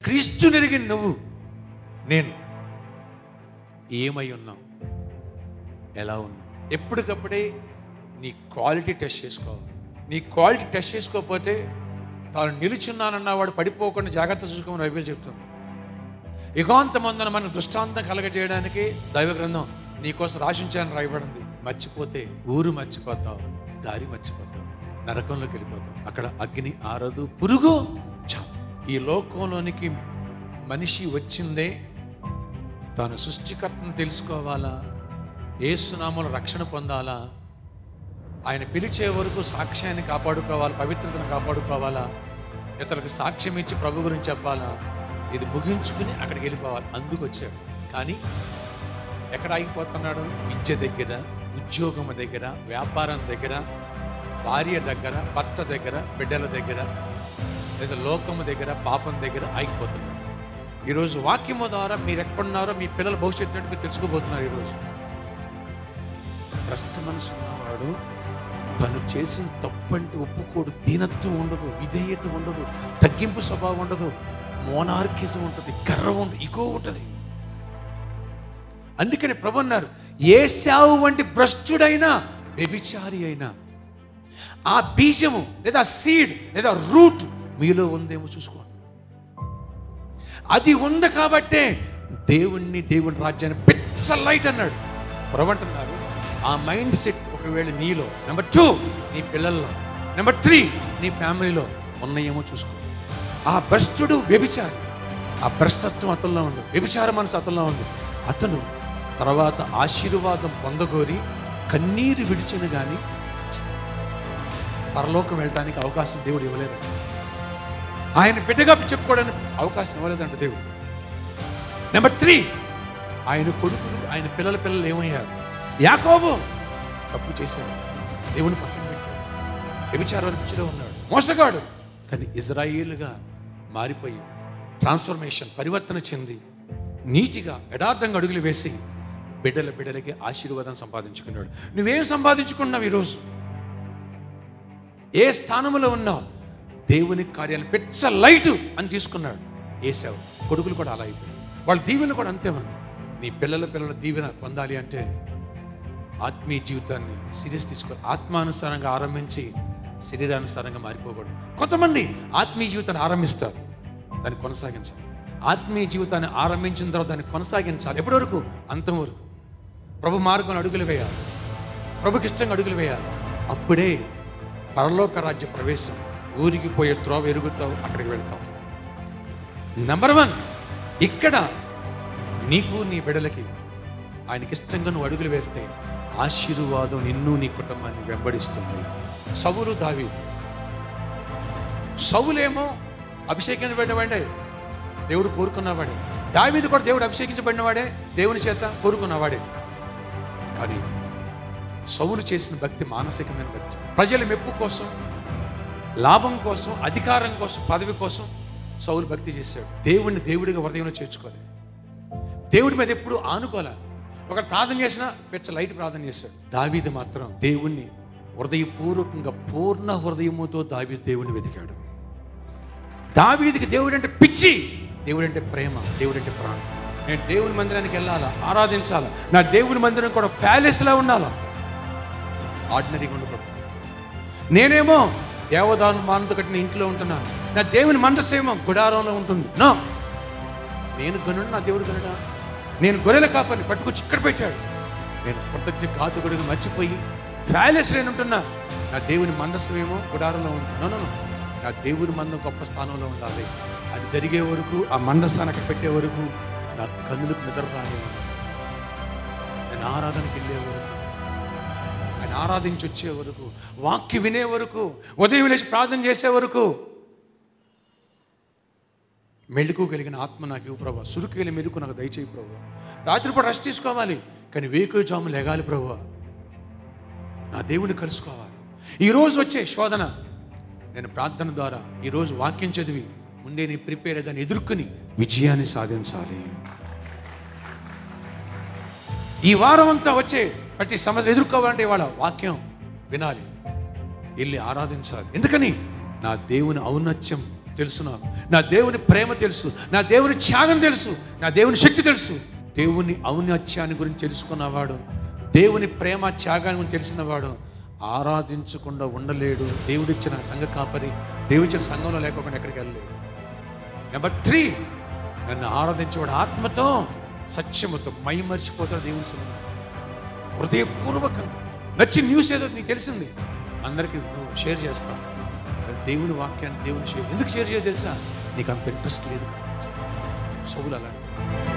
క్రీస్తు నెరిగిన నువ్వు నేను ఏమై ఉన్నావు ఎలా ఉన్నావు ఎప్పటికప్పుడే నీ క్వాలిటీ టెస్ట్ చేసుకోవాలి నీ క్వాలిటీ టెస్ట్ చేసుకోకపోతే తాను నిలుచున్నానన్న వాడు పడిపోకుండా జాగ్రత్త చూసుకోమని బైబిల్ చెప్తుంది యుగాంతమందున మన దృష్టాంతం కలగజేయడానికి దైవ గ్రంథం నీకోసం రాశించాలని రాయబడింది మర్చిపోతే ఊరు మర్చిపోతావు దారి మర్చిపోతావు నరకంలోకి వెళ్ళిపోతావు అక్కడ అగ్ని ఆరదు పురుగు చావు. ఈ లోకంలోనికి మనిషి వచ్చిందే తాను సృష్టికర్తను తెలుసుకోవాలా ఏసునామలు రక్షణ పొందాలా ఆయన పిలిచే వరకు సాక్ష్యాన్ని కాపాడుకోవాలి పవిత్రతను కాపాడుకోవాలా ఇతరులకు సాక్ష్యం ఇచ్చి ప్రభు గురించి చెప్పాలా ఇది ముగించుకుని అక్కడికి వెళ్ళిపోవాలి అందుకు వచ్చాడు కానీ ఎక్కడ ఆగిపోతున్నాడు విద్య దగ్గర ఉద్యోగం దగ్గర వ్యాపారం దగ్గర భార్య దగ్గర భర్త దగ్గర బిడ్డల దగ్గర లేదా లోకము దగ్గర పాపం దగ్గర ఆగిపోతున్నాడు ఈరోజు వాక్యము ద్వారా మీరు ఎక్కడున్నారో మీ పిల్లల భవిష్యత్తు ఏంటో మీరు తెలుసుకోబోతున్నారు ఈరోజు భ్రష్ట మనసు ఉన్నవాడు తను చేసిన తప్పంటే ఒప్పుకోడు దీనత్వం ఉండదు విధేయత ఉండదు తగ్గింపు స్వభావం ఉండదు మోనార్కిజం ఉంటుంది గర్వం ఉంటుంది ఇగో ఉంటుంది అందుకని ప్రభు అన్నారు ఏ సావు వంటి భ్రష్టుడైనా వ్యభిచారి అయినా ఆ బీజము లేదా సీడ్ లేదా రూట్ మీలో ఉందేమో చూసుకోండి అది ఉంది కాబట్టే దేవుణ్ణి దేవుని రాజ్యాన్ని పిచ్చ లైట్ అన్నాడు ప్రభు అంటున్నారు ఆ మైండ్ సెట్ ఒకవేళ నీలో నెంబర్ టూ నీ పిల్లల్లో నెంబర్ త్రీ నీ ఫ్యామిలీలో ఉన్నాయేమో చూసుకో ఆ భ్రష్టుడు వ్యభిచారి ఆ భ్రష్టత్వం అతనిలో ఉంది వ్యభిచార మనసు అతనిలో ఉంది అతను తర్వాత ఆశీర్వాదం పొందగోరి కన్నీరు విడిచిన కానీ పరలోకం వెళ్ళడానికి అవకాశం దేవుడు ఇవ్వలేదు ఆయన బిడ్డగా చెప్పుకోవడానికి అవకాశం ఇవ్వలేదంట దేవుడు నెంబర్ త్రీ ఆయన కొడుకులు ఆయన పిల్లల పిల్లలు ఏమయ్యారు యాకోబు తప్పు చేశాడు దేవుని పక్కన పెట్టాడు వ్యభిచారం పిచ్చిలో ఉన్నాడు మోసగాడు కానీ ఇజ్రాయేలుగా మారిపోయి ట్రాన్స్ఫర్మేషన్ పరివర్తన చెంది నీటిగా యథార్థంగా అడుగులు వేసి బిడ్డల బిడ్డలకి ఆశీర్వాదం సంపాదించుకున్నాడు నువ్వేం సంపాదించుకున్నావు ఈరోజు ఏ స్థానంలో ఉన్నావు దేవుని కార్యాలు పెచ్చ లైట్ అని తీసుకున్నాడు ఏసావు కొడుకులు కూడా అలా అయిపోయాయి వాళ్ళ దీవెన కూడా అంతే మనం నీ పిల్లల పిల్లల దీవెన పొందాలి అంటే ఆత్మీయ జీవితాన్ని సీరియస్ తీసుకోవాలి ఆత్మానుసారంగా ఆరంభించి శరీరానుసారంగా మారిపోకూడదు కొంతమంది ఆత్మీయ జీవితాన్ని ఆరంభిస్తారు దాన్ని కొనసాగించాలి ఆత్మీయ జీవితాన్ని ఆరంభించిన తర్వాత దాన్ని కొనసాగించాలి ఎప్పటి వరకు అంతం వరకు ప్రభు మార్గంలో అడుగులు వేయాలి ప్రభుకి ఇష్టంగా అడుగులు వేయాలి అప్పుడే పరలోక రాజ్య ప్రవేశం ఊరికి పోయే త్రోవ ఎరుగుతావు అక్కడికి వెళ్తావు నెంబర్ వన్ ఇక్కడ నీకు నీ బిడ్డలకి ఆయనకి ఇష్టంగా నువ్వు అడుగులు వేస్తే ఆశీర్వాదం నిన్ను నీ కుటుంబాన్ని వెంబడిస్తుంది సవులు దావి సవులేమో అభిషేకించబడినవాడే దేవుడు కోరుకున్నవాడే దావీదు కూడా దేవుడు అభిషేకించబడినవాడే దేవుని చేత కోరుకున్నవాడే కానీ సౌలు చేసిన భక్తి మానసికమైన భక్తి ప్రజల మెప్పు కోసం లాభం కోసం అధికారం కోసం పదవి కోసం సౌలు భక్తి చేశాడు దేవుడిని దేవుడిగా హృదయంలో చేర్చుకోవాలి దేవుడి మీద ఎప్పుడు ఆనుకోలే ఒక ప్రార్థన చేసినా పెచ్చ లైట్ ప్రార్థన చేశాడు దావీదు మాత్రం దేవుణ్ణి హృదయపూర్వకంగా పూర్ణ హృదయముతో దావీదు దేవుణ్ణి వెతికాడు దావీదికి దేవుడు అంటే పిచ్చి దేవుడు అంటే ప్రేమ దేవుడు అంటే ప్రాణం నేను దేవుని మందిరానికి వెళ్ళాలా ఆరాధించాలా నా దేవుని మందిరం కూడా ప్యాలెస్లా ఉండాలా ఆర్డినరీగా ఉండకూడదు నేనేమో దేవదాను మానంతో కట్టిన ఇంట్లో ఉంటున్నాను నా దేవుని మందసేమో గుడారంలో ఉంటుంది నో నేను గనుడు నా దేవుడు గనుడా నేను గొర్రెల కాపని పట్టుకొచ్చి ఇక్కడ పెట్టాడు నేను కృతజ్ఞ ఘాతుకుడిగా మర్చిపోయి ప్యాలెస్ నేను ఉంటున్నా నా దేవుని మందస్సమేమో గుడారంలో ఉంటుంది నో నో నో. నా దేవుని మందం గొప్ప స్థానంలో ఉండాలి అది జరిగే వరకు ఆ మందస్థానం అక్కడ పెట్టే వరకు నా కన్నులకు నిద్ర రాని నేను ఆరాధనకి వెళ్ళే వరకు ఆయన ఆరాధించి వచ్చే వరకు వాక్య వినే వరకు ఉదయం లేచి ప్రార్థన చేసే వరకు మెళుకు కలిగిన ఆత్మ నాకు ఇవ్వు ప్రభా సురుకు వెళ్ళి మెరుకు నాకు దయచేయి ప్రభు రాత్రిపూట రెస్ట్ తీసుకోవాలి కానీ వేకు జాము లెగాలి ప్రభు నా దేవుని కలుసుకోవాలి ఈరోజు వచ్చే శోధన నేను ప్రార్థన ద్వారా ఈరోజు వాక్యం చదివి ముందే నేను ప్రిపేర్ దాన్ని ఎదుర్కొని విజయాన్ని సాధించాలి ఈ వారం అంతా వచ్చే ప్రతి సమస్య ఎదుర్కోవాలంటే ఇవాళ వాక్యం వినాలి వెళ్ళి ఆరాధించాలి ఎందుకని నా దేవుని ఔన్నత్యం తెలుసు నాకు నా దేవుని ప్రేమ తెలుసు నా దేవుని త్యాగం తెలుసు నా దేవుని శక్తి తెలుసు దేవుని ఔన్నత్యాన్ని గురించి తెలుసుకున్నవాడు దేవుని ప్రేమ త్యాగాన్ని గురించి తెలిసినవాడు ఆరాధించకుండా ఉండలేడు దేవుడిచ్చిన సంఘ కాపరి దేవుడిచ్చిన సంఘంలో లేకుండా ఎక్కడికి వెళ్ళలేడు నెంబర్ త్రీ నన్ను ఆరాధించేవాడు ఆత్మతో సత్యముతో మై మర్చిపోతాడు దేవుని సన్నిధిలో హృదయపూర్వకంగా నచ్చిన న్యూస్ ఏదో నీకు తెలిసింది అందరికీ నువ్వు షేర్ చేస్తావు మరి దేవుని వాక్యాన్ని దేవుని షేర్ ఎందుకు షేర్ చేయదు తెలుసా నీకు అంత ఇంట్రెస్ట్ లేదు కాబట్టి సౌలు అలాంటి